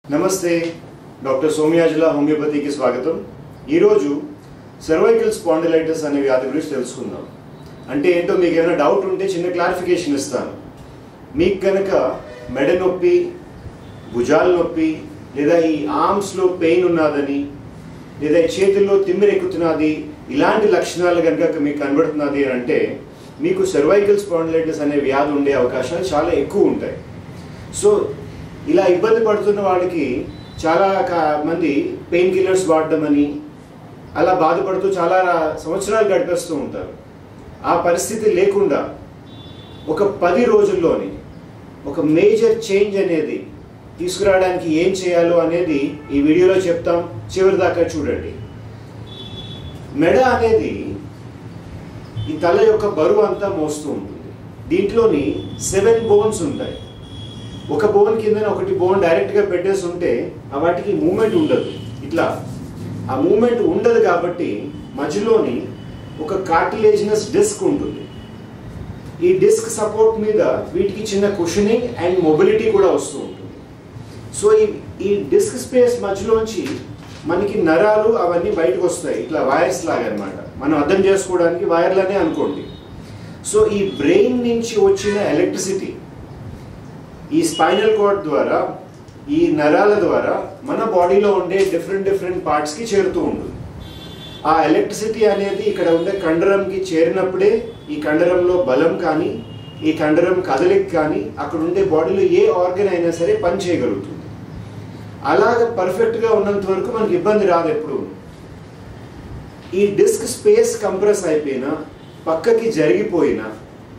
నమస్తే డాక్టర్ సోమ్యాజుల హోమియోపతికి స్వాగతం ఈరోజు సర్వైకల్ స్పాండిలైటిస్ అనే వ్యాధి గురించి తెలుసుకుందాం అంటే ఏంటో మీకు ఏమైనా డౌట్ ఉంటే చిన్న క్లారిఫికేషన్ ఇస్తాను మీకు కనుక మెడ నొప్పి భుజాల నొప్పి లేదా ఈ ఆర్మ్స్లో పెయిన్ ఉన్నదని లేదా ఈ చేతుల్లో తిమ్మిరెక్కుతున్నది ఇలాంటి లక్షణాలు కనుక మీకు కనబడుతున్నది అని అంటే మీకు సర్వైకల్ స్పాండిలైటిస్ అనే వ్యాధి ఉండే అవకాశాలు చాలా ఎక్కువ ఉంటాయి సో ఇలా ఇబ్బంది పడుతున్న వాళ్ళకి చాలా కా- మంది పెయిన్ కిల్లర్స్ వాడడం అని అలా బాధపడుతూ చాలా సంవత్సరాలు గడిపేస్తూ ఉంటారు ఆ పరిస్థితి లేకుండా ఒక పది రోజుల్లోని ఒక మేజర్ చేంజ్ అనేది తీసుకురావడానికి ఏం చేయాలో అనేది ఈ వీడియోలో చెప్తాం చివరి దాకా చూడండి మెడ అనేది ఈ తల యొక్క బరువు అంతా మోస్తూ ఉంటుంది దీంట్లోని సెవెన్ బోన్స్ ఉంటాయి ఒక బోన్ కింద ఒకటి బోన్ డైరెక్ట్గా పెట్టేసి ఉంటే ఆ వాటికి మూమెంట్ ఉండదు ఇట్లా ఆ మూమెంట్ ఉండదు కాబట్టి మధ్యలోని ఒక కార్టిలేజినస్ డిస్క్ ఉంటుంది ఈ డిస్క్ సపోర్ట్ మీద వీటికి చిన్న కుషనింగ్ అండ్ మొబిలిటీ కూడా వస్తూ ఉంటుంది సో ఈ ఈ డిస్క్ స్పేస్ మధ్యలోంచి మనకి నరాలు అవన్నీ బయటకు వస్తాయి ఇట్లా వైర్స్ లాగా అన్నమాట మనం అర్థం చేసుకోవడానికి వైర్లనే అనుకోండి సో ఈ బ్రెయిన్ నుంచి వచ్చిన ఎలక్ట్రిసిటీ ఈ స్పైనల్ కార్డ్ ద్వారా ఈ నరాల ద్వారా మన బాడీలో ఉండే డిఫరెంట్ డిఫరెంట్ పార్ట్స్కి చేరుతూ ఉంటుంది ఆ ఎలక్ట్రిసిటీ అనేది ఇక్కడ ఉండే కండరంకి చేరినప్పుడే ఈ కండరంలో బలం కానీ ఈ కండరం కదలిక కానీ అక్కడ ఉండే బాడీలో ఏ ఆర్గన్ అయినా సరే పని చేయగలుగుతుంది అలాగ పర్ఫెక్ట్గా ఉన్నంత వరకు మనకి ఇబ్బంది రాదు ఎప్పుడు ఈ డిస్క్ స్పేస్ కంప్రెస్ అయిపోయినా పక్కకి జరిగిపోయినా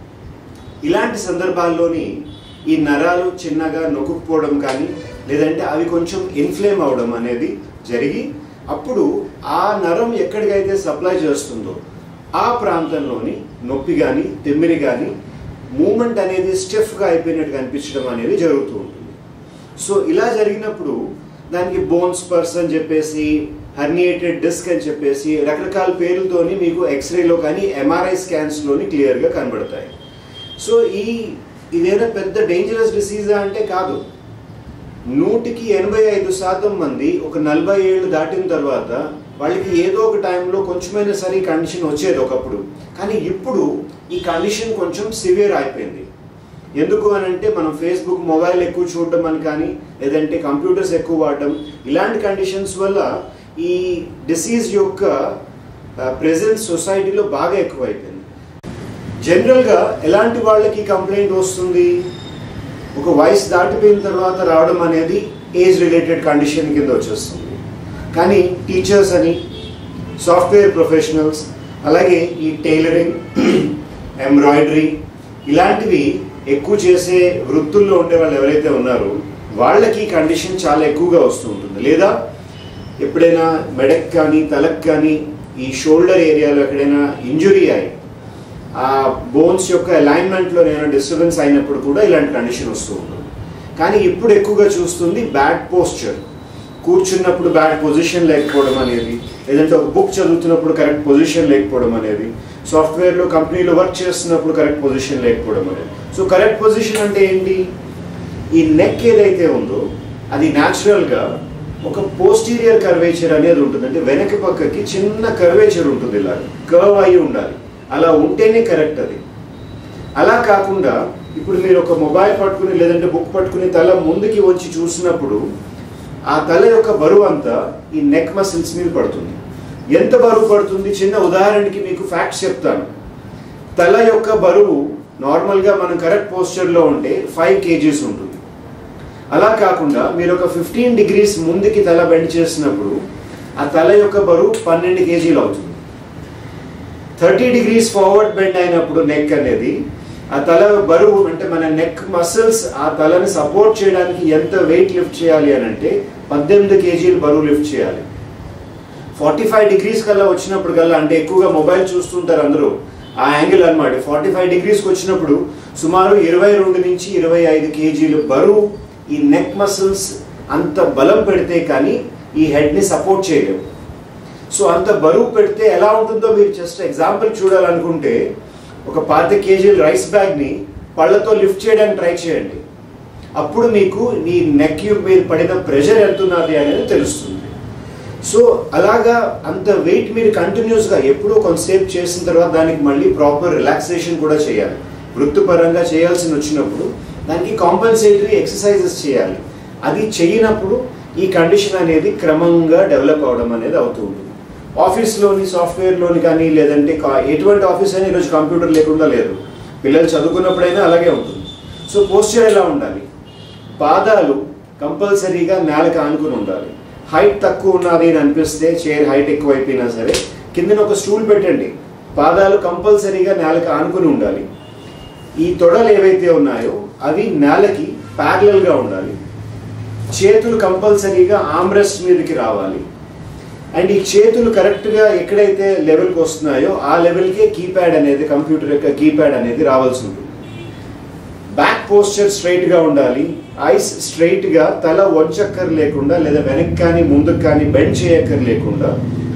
ఇలాంటి సందర్భాల్లోని ఈ నరాలు చిన్నగా నొక్కుపోవడం కానీ లేదంటే అవి కొంచెం ఇన్ఫ్లేమ్ అవడం అనేది జరిగి అప్పుడు ఆ నరం ఎక్కడికైతే సప్లై చేస్తుందో ఆ ప్రాంతంలోని నొప్పి కానీ తిమ్మిరి కానీ మూమెంట్ అనేది స్టిఫ్గా అయిపోయినట్టు కనిపించడం అనేది జరుగుతూ ఉంటుంది సో ఇలా జరిగినప్పుడు దానికి బోన్స్ పర్స్ అని చెప్పేసి హర్నియేటెడ్ డిస్క్ అని చెప్పేసి రకరకాల పేర్లతోని మీకు ఎక్స్రేలో కానీ ఎంఆర్ఐ స్కాన్స్లోని క్లియర్గా కనబడతాయి సో ఈ ఇదేదో పెద్ద డేంజరస్ డిసీజా అంటే కాదు నూటికి ఎనభై ఐదు శాతం మంది ఒక నలభై ఏళ్ళు దాటిన తర్వాత వాళ్ళకి ఏదో ఒక టైంలో కొంచెమైనా సరే ఈ కండిషన్ వచ్చేది ఒకప్పుడు కానీ ఇప్పుడు ఈ కండిషన్ కొంచెం సివియర్ అయిపోయింది ఎందుకు అని అంటే మనం ఫేస్బుక్ మొబైల్ ఎక్కువ చూడడం అని కానీ లేదంటే కంప్యూటర్స్ ఎక్కువ వాడడం ఇలాంటి కండిషన్స్ వల్ల ఈ డిసీజ్ యొక్క ప్రెజెంట్ సొసైటీలో బాగా ఎక్కువైపోయింది జనరల్గా ఎలాంటి వాళ్ళకి కంప్లైంట్ వస్తుంది ఒక వయసు దాటిపోయిన తర్వాత రావడం అనేది ఏజ్ రిలేటెడ్ కండిషన్ కింద వచ్చేస్తుంది కానీ టీచర్స్ అని సాఫ్ట్వేర్ ప్రొఫెషనల్స్ అలాగే ఈ టైలరింగ్ ఎంబ్రాయిడరీ ఇలాంటివి ఎక్కువ చేసే వృత్తుల్లో ఉండే వాళ్ళు ఎవరైతే ఉన్నారో వాళ్ళకి ఈ కండిషన్ చాలా ఎక్కువగా వస్తూ ఉంటుంది లేదా ఎప్పుడైనా మెడక్ కానీ తలకు కానీ ఈ షోల్డర్ ఏరియాలో ఎక్కడైనా ఇంజురీ అయి ఆ బోన్స్ యొక్క అలైన్మెంట్లో ఏమైనా డిస్టర్బెన్స్ అయినప్పుడు కూడా ఇలాంటి కండిషన్ వస్తూ ఉంటుంది కానీ ఇప్పుడు ఎక్కువగా చూస్తుంది బ్యాడ్ పోస్చర్ కూర్చున్నప్పుడు బ్యాడ్ పొజిషన్ లేకపోవడం అనేది లేదంటే ఒక బుక్ చదువుతున్నప్పుడు కరెక్ట్ పొజిషన్ లేకపోవడం అనేది సాఫ్ట్వేర్లో కంపెనీలో వర్క్ చేస్తున్నప్పుడు కరెక్ట్ పొజిషన్ లేకపోవడం అనేది సో కరెక్ట్ పొజిషన్ అంటే ఏంటి ఈ నెక్ ఏదైతే ఉందో అది న్యాచురల్గా ఒక పోస్టీరియర్ కర్వేచర్ అనేది ఉంటుంది అంటే వెనక పక్కకి చిన్న కర్వేచర్ ఉంటుంది ఇలా కర్వ్ అయి ఉండాలి అలా ఉంటేనే కరెక్ట్ అది అలా కాకుండా ఇప్పుడు మీరు ఒక మొబైల్ పట్టుకుని లేదంటే బుక్ పట్టుకుని తల ముందుకి వచ్చి చూసినప్పుడు ఆ తల యొక్క బరువు అంతా ఈ నెక్ మసిల్స్ మీద పడుతుంది ఎంత బరువు పడుతుంది చిన్న ఉదాహరణకి మీకు ఫ్యాక్ట్స్ చెప్తాను తల యొక్క బరువు నార్మల్గా మనం కరెక్ట్ పోస్చర్లో ఉంటే ఫైవ్ కేజీస్ ఉంటుంది అలా కాకుండా మీరు ఒక ఫిఫ్టీన్ డిగ్రీస్ ముందుకి తల బెండ్ చేసినప్పుడు ఆ తల యొక్క బరువు పన్నెండు కేజీలు అవుతుంది థర్టీ డిగ్రీస్ ఫార్వర్డ్ బెండ్ అయినప్పుడు నెక్ అనేది ఆ తల బరువు అంటే మన నెక్ మసిల్స్ ఆ తలని సపోర్ట్ చేయడానికి ఎంత వెయిట్ లిఫ్ట్ చేయాలి అని అంటే పద్దెనిమిది కేజీలు బరువు లిఫ్ట్ చేయాలి ఫార్టీ ఫైవ్ డిగ్రీస్ కల్లా వచ్చినప్పుడు కల్లా అంటే ఎక్కువగా మొబైల్ చూస్తుంటారు అందరూ ఆ యాంగిల్ అనమాట ఫార్టీ ఫైవ్ డిగ్రీస్కి వచ్చినప్పుడు సుమారు ఇరవై రెండు నుంచి ఇరవై ఐదు కేజీలు బరువు ఈ నెక్ మసిల్స్ అంత బలం పెడితే కానీ ఈ హెడ్ని సపోర్ట్ చేయలేవు సో అంత బరువు పెడితే ఎలా ఉంటుందో మీరు జస్ట్ ఎగ్జాంపుల్ చూడాలనుకుంటే ఒక పాతి కేజీల రైస్ బ్యాగ్ని పళ్ళతో లిఫ్ట్ చేయడానికి ట్రై చేయండి అప్పుడు మీకు ఈ నెక్ మీద పడిన ప్రెషర్ ఎంత ఉన్నది అనేది తెలుస్తుంది సో అలాగా అంత వెయిట్ మీరు కంటిన్యూస్గా ఎప్పుడో కొంతసేపు చేసిన తర్వాత దానికి మళ్ళీ ప్రాపర్ రిలాక్సేషన్ కూడా చేయాలి వృత్తిపరంగా చేయాల్సి వచ్చినప్పుడు దానికి కాంపన్సేటరీ ఎక్సర్సైజెస్ చేయాలి అది చేయనప్పుడు ఈ కండిషన్ అనేది క్రమంగా డెవలప్ అవడం అనేది అవుతూ ఉంటుంది ఆఫీస్లోని సాఫ్ట్వేర్లోని కానీ లేదంటే కా- ఎటువంటి ఆఫీస్ అయినా ఈరోజు కంప్యూటర్ లేకుండా లేదు పిల్లలు చదువుకున్నప్పుడైనా అలాగే ఉంటుంది సో పోస్చర్ ఎలా ఉండాలి పాదాలు కంపల్సరీగా నేలకు ఆనుకుని ఉండాలి హైట్ తక్కువ ఉన్నది అని అనిపిస్తే చైర్ హైట్ ఎక్కువ అయిపోయినా సరే కిందన ఒక స్టూల్ పెట్టండి పాదాలు కంపల్సరీగా నేలకు ఆనుకుని ఉండాలి ఈ తొడలు ఏవైతే ఉన్నాయో అవి నేలకి parallel గా ఉండాలి చేతులు కంపల్సరీగా ఆమ్రెస్ట్ మీదకి రావాలి అండ్ ఈ చేతులు కరెక్ట్గా ఎక్కడైతే లెవెల్కి వస్తున్నాయో ఆ లెవెల్కే కీప్యాడ్ అనేది కంప్యూటర్ యొక్క కీప్యాడ్ అనేది రావాల్సి ఉంటుంది బ్యాక్ పోస్చర్ స్ట్రైట్గా ఉండాలి ఐస్ స్ట్రైట్గా తల వంచక్కర్ లేకుండా లేదా వెనక్కి కానీ ముందుకు కానీ బెండ్ చేయక్కర్ లేకుండా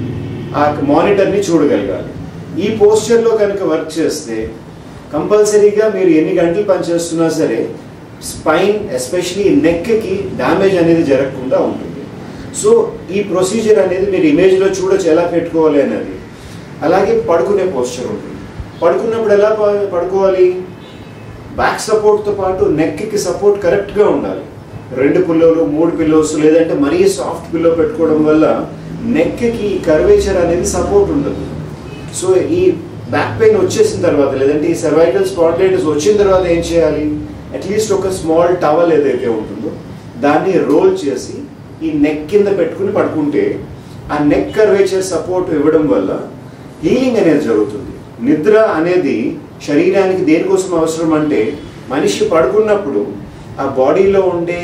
ఆ మానిటర్ని చూడగలగాలి ఈ పోస్చర్లో కనుక వర్క్ చేస్తే కంపల్సరీగా మీరు ఎన్ని గంటలు పనిచేస్తున్నా సరే స్పైన్ ఎస్పెషలీ నెక్కి డ్యామేజ్ అనేది జరగకుండా ఉంటుంది సో ఈ ప్రొసీజర్ అనేది మీరు ఇమేజ్లో చూడొచ్చు ఎలా పెట్టుకోవాలి అనేది అలాగే పడుకునే పోస్చర్ ఉంటుంది పడుకున్నప్పుడు ఎలా ప- పడుకోవాలి బ్యాక్ సపోర్ట్తో పాటు నెక్కి సపోర్ట్ కరెక్ట్గా ఉండాలి రెండు పిల్లోలు మూడు పిల్లోస్ లేదంటే మరీ సాఫ్ట్ పిల్లో పెట్టుకోవడం వల్ల నెక్కి కర్వేచర్ అనేది సపోర్ట్ ఉండదు సో ఈ బ్యాక్ పెయిన్ వచ్చేసిన తర్వాత లేదంటే ఈ సర్వైకల్ స్పాట్లైటిస్ వచ్చిన తర్వాత ఏం చేయాలి అట్లీస్ట్ ఒక స్మాల్ టవల్ ఏదైతే ఉంటుందో దాన్ని రోల్ చేసి ఈ నెక్ కింద పెట్టుకుని పడుకుంటే ఆ నెక్ కర్వేచర్ సపోర్ట్ ఇవ్వడం వల్ల హీలింగ్ అనేది జరుగుతుంది నిద్ర అనేది శరీరానికి దేనికోసం అవసరం అంటే మనిషి పడుకున్నప్పుడు ఆ బాడీలో ఉండే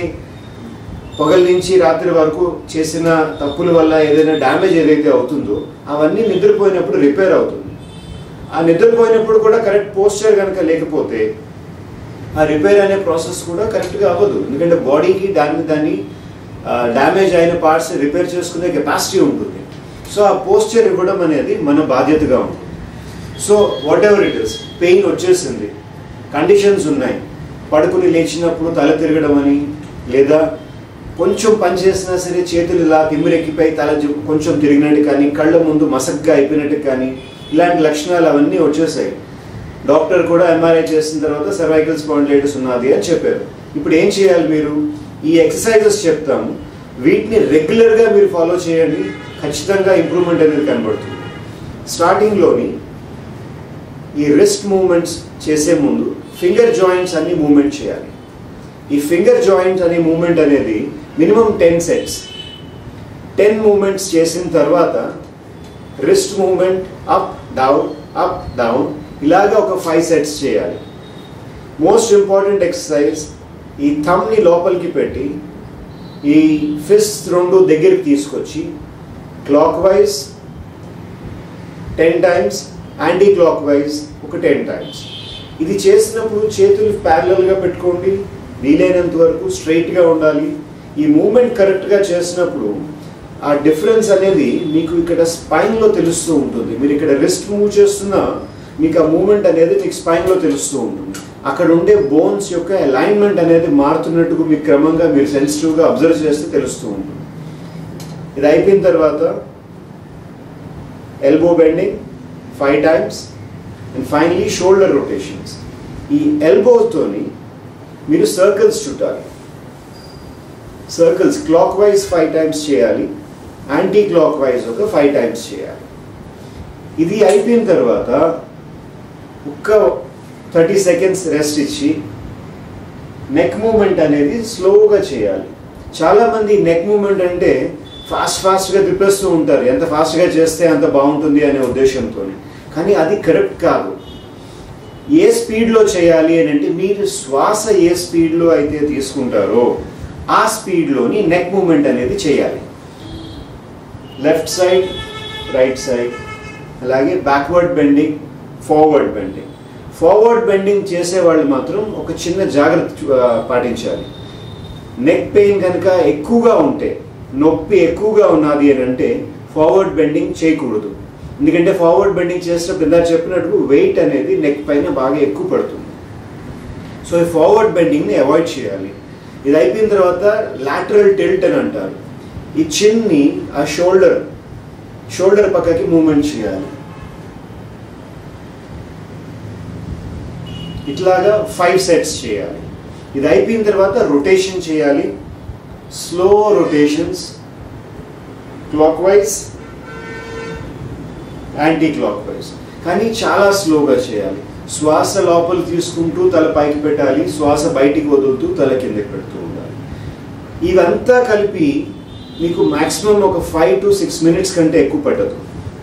పగల నుంచి రాత్రి వరకు చేసిన తప్పుల వల్ల ఏదైనా డ్యామేజ్ ఏదైతే అవుతుందో అవన్నీ నిద్రపోయినప్పుడు రిపేర్ అవుతుంది ఆ నిద్రపోయినప్పుడు కూడా కరెక్ట్ పోస్చర్ కనుక లేకపోతే ఆ రిపేర్ అనే ప్రాసెస్ కూడా కరెక్ట్గా అవ్వదు ఎందుకంటే బాడీకి దాన్ని దాన్ని డ్యామేజ్ అయిన పార్ట్స్ రిపేర్ చేసుకునే కెపాసిటీ ఉంటుంది సో ఆ పోస్చర్ ఇవ్వడం అనేది మన బాధ్యతగా ఉంటుంది so whatever it is pain వచ్చేసింది కండిషన్స్ ఉన్నాయి పడుకుని లేచినప్పుడు తల తిరగడం అని లేదా కొంచెం పని చేసినా సరే చేతులు ఇలా తిమ్మిరెక్కిపోయి తల జు- కొంచెం తిరిగినట్టు కానీ కళ్ళ ముందు మసగ్గా అయిపోయినట్టు కానీ ఇలాంటి లక్షణాలు అవన్నీ వచ్చేసాయి డాక్టర్ కూడా ఎంఆర్ఐ చేసిన తర్వాత సర్వైకల్ స్పాండిలైటిస్ ఉన్నది అని చెప్పారు ఇప్పుడు ఏం చేయాలి మీరు ఈ ఎక్సర్సైజెస్ చెప్తాము వీటిని రెగ్యులర్గా మీరు ఫాలో చేయండి ఖచ్చితంగా ఇంప్రూవ్మెంట్ అనేది కనబడుతుంది స్టార్టింగ్లోని ఈ రిస్ట్ మూమెంట్స్ చేసే ముందు ఫింగర్ జాయింట్స్ అన్ని మూమెంట్ చేయాలి ఈ ఫింగర్ జాయింట్ అనే మూమెంట్ అనేది minimum ten sets ten movements చేసిన తర్వాత wrist movement up down up down ఇలాగా ఒక ఫైవ్ సెట్స్ చేయాలి మోస్ట్ ఇంపార్టెంట్ ఎక్సర్సైజ్ ఈ థమ్ని లోపలికి పెట్టి ఈ ఫిస్ట్ రెండు దగ్గరికి తీసుకొచ్చి clockwise ten times anticlockwise ఒక టెన్ టైమ్స్ ఇది చేసినప్పుడు చేతులు ప్యారలల్గా పెట్టుకోండి వీలైనంత వరకు స్ట్రైట్గా ఉండాలి ఈ మూమెంట్ కరెక్ట్గా చేసినప్పుడు ఆ డిఫరెన్స్ అనేది మీకు ఇక్కడ స్పైన్లో తెలుస్తూ ఉంటుంది మీరు ఇక్కడ రిస్ట్ మూవ్ చేస్తున్నా మీకు ఆ మూమెంట్ అనేది మీకు స్పైన్లో తెలుస్తూ ఉంటుంది అక్కడ ఉండే బోన్స్ యొక్క అలైన్మెంట్ అనేది మారుతున్నట్టుగా మీకు క్రమంగా మీరు సెన్సిటివ్గా అబ్జర్వ్ చేస్తే తెలుస్తూ ఉంటుంది ఇది అయిపోయిన తర్వాత elbow bending five times and finally shoulder rotations ఈ ఎల్బోతోని మీరు సర్కిల్స్ చుట్టాలి circles clockwise five times చేయాలి యాంటీ క్లాక్ వైజ్ ఒక ఫైవ్ టైమ్స్ చేయాలి ఇది అయిపోయిన తర్వాత ఒక్క థర్టీ సెకండ్స్ రెస్ట్ ఇచ్చి నెక్ మూమెంట్ అనేది స్లోగా చేయాలి చాలామంది నెక్ మూమెంట్ అంటే ఫాస్ట్ ఫాస్ట్గా తిప్పేస్తూ ఉంటారు ఎంత ఫాస్ట్గా చేస్తే అంత బాగుంటుంది అనే ఉద్దేశంతో కానీ అది కరెక్ట్ కాదు ఏ స్పీడ్లో చేయాలి అని అంటే మీరు శ్వాస ఏ స్పీడ్లో అయితే తీసుకుంటారో ఆ స్పీడ్లోని నెక్ మూమెంట్ అనేది చేయాలి లెఫ్ట్ సైడ్ రైట్ సైడ్ అలాగే backward bending forward bending forward bending చేసే వాళ్ళు మాత్రం ఒక చిన్న జాగ్రత్త ఆ, పాటించాలి నెక్ పెయిన్ కనుక ఎక్కువగా ఉంటే నొప్పి ఎక్కువగా ఉన్నది అని అంటే ఫార్వర్డ్ బెండింగ్ చేయకూడదు ఎందుకంటే ఫార్వర్డ్ బెండింగ్ చేసినప్పుడు ఇందాక చెప్పినట్టు వెయిట్ అనేది నెక్ పైన బాగా ఎక్కువ పడుతుంది సో ఈ ఫార్వర్డ్ బెండింగ్ని అవాయిడ్ చేయాలి ఇది అయిపోయిన తర్వాత లాటరల్ టిల్ట్ అని అంటారు ఈ చిన్ని ఆ షోల్డర్ షోల్డర్ పక్కకి మూమెంట్ చేయాలి ఇట్లాగా ఫైవ్ సెట్స్ చేయాలి ఇది అయిపోయిన తర్వాత రొటేషన్ చేయాలి slow rotations clockwise anticlockwise కానీ చాలా స్లోగా చేయాలి శ్వాస లోపల తీసుకుంటూ తల పైకి పెట్టాలి శ్వాస బయటికి వదులుతూ తల కిందకి పెడుతూ ఉండాలి ఇవంతా కలిపి మీకు మాక్సిమం ఒక ఫైవ్ టు సిక్స్ మినిట్స్ కంటే ఎక్కువ పట్టదు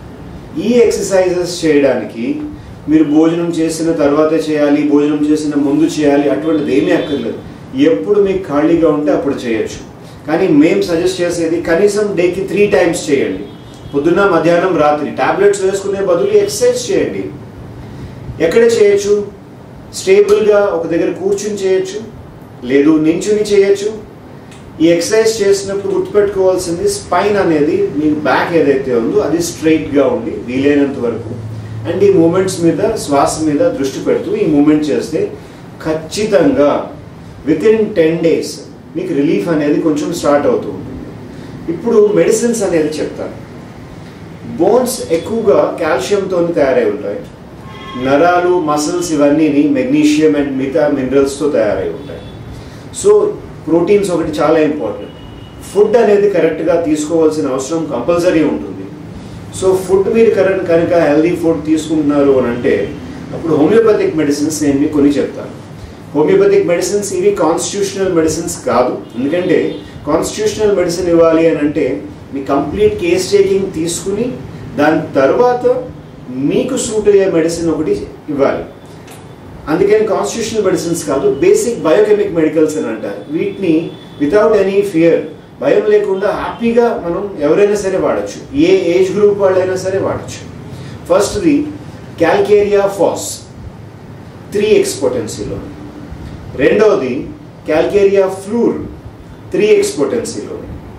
ఈ ఎక్సర్సైజెస్ చేయడానికి మీరు భోజనం చేసిన తర్వాత చేయాలి భోజనం చేసిన ముందు చేయాలి అటువంటిది ఏమీ అక్కర్లేదు ఎప్పుడు మీకు ఖాళీగా ఉంటే అప్పుడు చేయొచ్చు కానీ మేము సజెస్ట్ చేసేది కనీసం డేకి త్రీ టైమ్స్ చేయండి పొద్దున్న మధ్యాహ్నం రాత్రి టాబ్లెట్స్ వేసుకునే బదులు ఎక్సర్సైజ్ చేయండి ఎక్కడ చేయొచ్చు స్టేబుల్గా ఒక దగ్గర కూర్చుని చేయొచ్చు లేదు నించుని చేయొచ్చు ఈ ఎక్సర్సైజ్ చేసినప్పుడు గుర్తుపెట్టుకోవాల్సింది స్పైన్ అనేది మీ బ్యాక్ ఏదైతే ఉందో అది స్ట్రైట్గా ఉండి వీలైనంత వరకు అండ్ ఈ మూమెంట్స్ మీద శ్వాస మీద దృష్టి పెడుతూ ఈ మూమెంట్ చేస్తే ఖచ్చితంగా విత్ ఇన్ టెన్ డేస్ మీకు రిలీఫ్ అనేది కొంచెం స్టార్ట్ అవుతూ ఉంటుంది ఇప్పుడు మెడిసిన్స్ అనేది చెప్తాను బోన్స్ ఎక్కువగా కాల్షియంతో తయారై ఉంటాయి నరాలు మసిల్స్ ఇవన్నీ మెగ్నీషియం అండ్ మిగతా మినరల్స్తో తయారై ఉంటాయి సో ప్రోటీన్స్ ఒకటి చాలా ఇంపార్టెంట్ ఫుడ్ అనేది కరెక్ట్గా తీసుకోవాల్సిన అవసరం కంపల్సరీ ఉంటుంది సో ఫుడ్ మీరు కరెక్ట్ కనుక హెల్దీ ఫుడ్ తీసుకుంటున్నారు అని అంటే అప్పుడు హోమియోపతిక్ మెడిసిన్స్ నేను మీకు కొన్ని చెప్తాను హోమియోపతిక్ మెడిసిన్స్ ఇవి కాన్స్టిట్యూషనల్ మెడిసిన్స్ కాదు ఎందుకంటే కాన్స్టిట్యూషనల్ మెడిసిన్ ఇవ్వాలి అని అంటే మీ కంప్లీట్ కేస్ టేకింగ్ తీసుకుని దాని తర్వాత మీకు సూట్ అయ్యే మెడిసిన్ ఒకటి ఇవ్వాలి అందుకని కాన్స్టిట్యూషనల్ మెడిసిన్స్ కాదు బేసిక్ బయోకెమిక్ మెడికల్స్ అని అంటారు వీటిని వితౌట్ ఎనీ ఫియర్ భయం లేకుండా హ్యాపీగా మనం ఎవరైనా సరే వాడచ్చు ఏ ఏజ్ గ్రూప్ వాళ్ళైనా సరే వాడచ్చు ఫస్ట్ది క్యాల్కేరియా ఫాస్ త్రీ ఎక్స్ పొటెన్సీలో రెండవది క్యాల్కేరియా ఫ్లూర్ త్రీ ఎక్స్ పొటెన్సీలో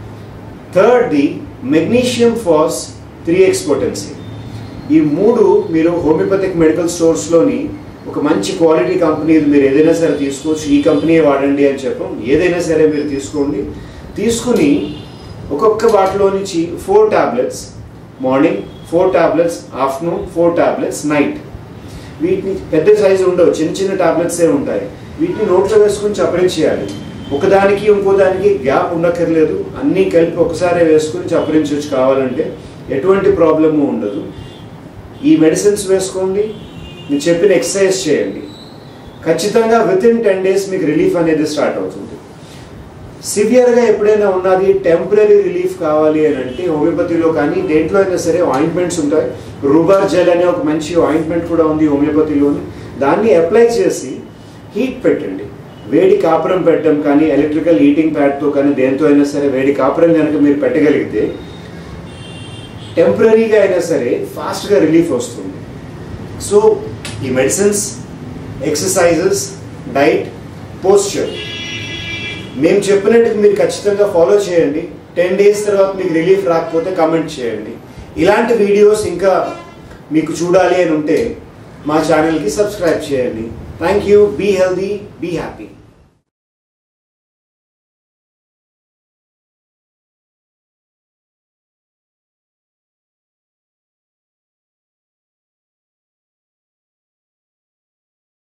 థర్డ్ది magnesium phos three X potency ఈ మూడు మీరు హోమియోపతిక్ మెడికల్ స్టోర్స్లోని ఒక మంచి క్వాలిటీ కంపెనీ మీరు ఏదైనా సరే తీసుకోవచ్చు ఈ కంపెనీ వాడండి అని చెప్పం ఏదైనా సరే మీరు తీసుకోండి తీసుకుని ఒక్కొక్క వాటిలో నుంచి four tablets morning four tablets afternoon four tablets night వీటిని పెద్ద సైజు ఉండవు చిన్న చిన్న టాబ్లెట్సే ఉంటాయి వీటిని నోట్లో వేసుకుని చప్పరింగ్ చేయాలి ఒకదానికి ఇంకో దానికి గ్యాప్ ఉండక్కర్లేదు అన్నీ కలిపి ఒకసారి వేసుకుని చప్పరించవచ్చు కావాలంటే ఎటువంటి ప్రాబ్లము ఉండదు ఈ మెడిసిన్స్ వేసుకోండి నేను చెప్పిన ఎక్సర్సైజ్ చేయండి ఖచ్చితంగా విత్ ఇన్ టెన్ డేస్ మీకు రిలీఫ్ అనేది స్టార్ట్ అవుతుంది సివియర్గా ఎప్పుడైనా ఉన్నది టెంపరీ రిలీఫ్ కావాలి అని అంటే హోమియోపతిలో కానీ దేంట్లో అయినా సరే ఆయింట్మెంట్స్ ఉంటాయి రూబర్ జెల్ అనే ఒక మంచి ఆయింట్మెంట్ కూడా ఉంది హోమియోపతిలోని దాన్ని అప్లై చేసి హీట్ పెట్టండి వేడి కాపురం పెట్టడం కానీ ఎలక్ట్రికల్ హీటింగ్ ప్యాడ్తో కానీ దేంతో అయినా సరే వేడి కాపురం కనుక మీరు పెట్టగలిగితే టెంపరీగా అయినా సరే ఫాస్ట్గా రిలీఫ్ వస్తుంది సో ఈ మెడిసిన్స్ ఎక్సర్సైజెస్ డైట్ పోస్చర్ మేము చెప్పినట్టు మీరు ఖచ్చితంగా ఫాలో చేయండి టెన్ డేస్ తర్వాత మీకు రిలీఫ్ రాకపోతే కమెంట్ చేయండి ఇలాంటి వీడియోస్ ఇంకా మీకు చూడాలి అని ఉంటే మా ఛానల్కి సబ్స్క్రైబ్ చేయండి thank you be healthy be happy